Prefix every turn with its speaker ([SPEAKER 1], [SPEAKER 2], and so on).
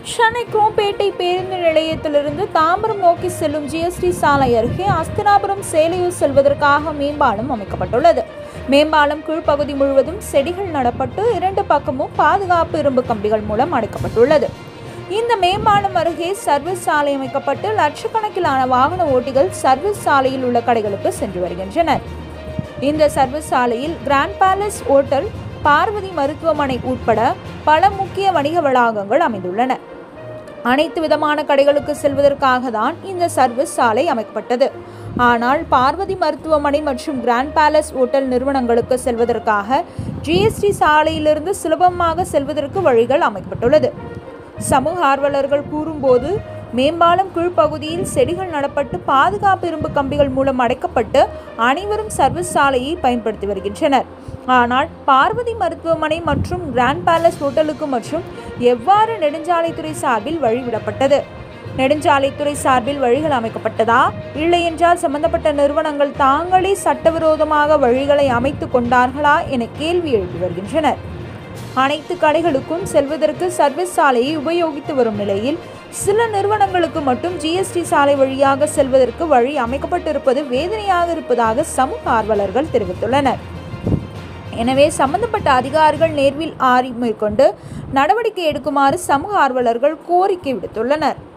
[SPEAKER 1] சென்னை குரோம்பேட்டை பேருந்து நிலையத்திலிருந்து தாம்பரம் நோக்கி செல்லும் ஜிஎஸ்டி சாலை அருகே அஸ்தினாபுரம் சேலையூர் செல்வதற்காக மேம்பாலம் அமைக்கப்பட்டுள்ளது மேம்பாலம் கீழ்ப்பகுதி முழுவதும் செடிகள் நடப்பட்டு இரண்டு பக்கமும் பாதுகாப்பு இரும்பு கம்பிகள் மூலம் அடைக்கப்பட்டுள்ளது இந்த மேம்பாலம் அருகே சர்வீஸ் சாலை அமைக்கப்பட்டு லட்சக்கணக்கிலான வாகன ஓட்டிகள் சர்வீஸ் சாலையில் உள்ள கடைகளுக்கு சென்று வருகின்றனர் இந்த சர்வீஸ் சாலையில் கிராண்ட் பேலஸ் ஓட்டல் பார்வதி மருத்துவமனை உட்பட பல முக்கிய வணிக வளாகங்கள் அமைந்துள்ளன அனைத்து விதமான கடைகளுக்கு செல்வதற்காக தான் இந்த சர்வீஸ் சாலை அமைக்கப்பட்டது ஆனால் பார்வதி மருத்துவமனை மற்றும் கிராண்ட் பேலஸ் ஓட்டல் நிறுவனங்களுக்கு செல்வதற்காக ஜிஎஸ்டி சாலையிலிருந்து சுலபமாக செல்வதற்கு வழிகள் அமைக்கப்பட்டுள்ளது சமூக ஆர்வலர்கள் கூறும்போது மேம்பாலம் கீழ்ப்பகுதியில் செடிகள் நடப்பட்டு பாதுகாப்பு இரும்பு கம்பிகள் மூலம் அடைக்கப்பட்டு அனைவரும் சர்வீஸ் சாலையை பயன்படுத்தி வருகின்றனர் ஆனால் பார்வதி மருத்துவமனை மற்றும் கிராண்ட் பேலஸ் ஹோட்டலுக்கு மற்றும் எவ்வாறு நெடுஞ்சாலைத்துறை சார்பில் வழிவிடப்பட்டது நெடுஞ்சாலைத்துறை சார்பில் வழிகள் அமைக்கப்பட்டதா இல்லையென்றால் சம்பந்தப்பட்ட நிறுவனங்கள் தாங்களே சட்டவிரோதமாக வழிகளை அமைத்து கொண்டார்களா என கேள்வி எழுப்பி வருகின்றனர் அனைத்து கடைகளுக்கும் செல்வதற்கு சர்வீஸ் சாலையை உபயோகித்து வரும் நிலையில் சில நிறுவனங்களுக்கு மட்டும் ஜிஎஸ்டி சாலை வழியாக செல்வதற்கு வழி அமைக்கப்பட்டிருப்பது வேதனையாக இருப்பதாக சமூக ஆர்வலர்கள் தெரிவித்துள்ளனர் எனவே சம்பந்தப்பட்ட அதிகாரிகள் நேர்வில் ஆரி மேற்கொண்டு நடவடிக்கை எடுக்குமாறு சமூக ஆர்வலர்கள் கோரிக்கை விடுத்துள்ளனர்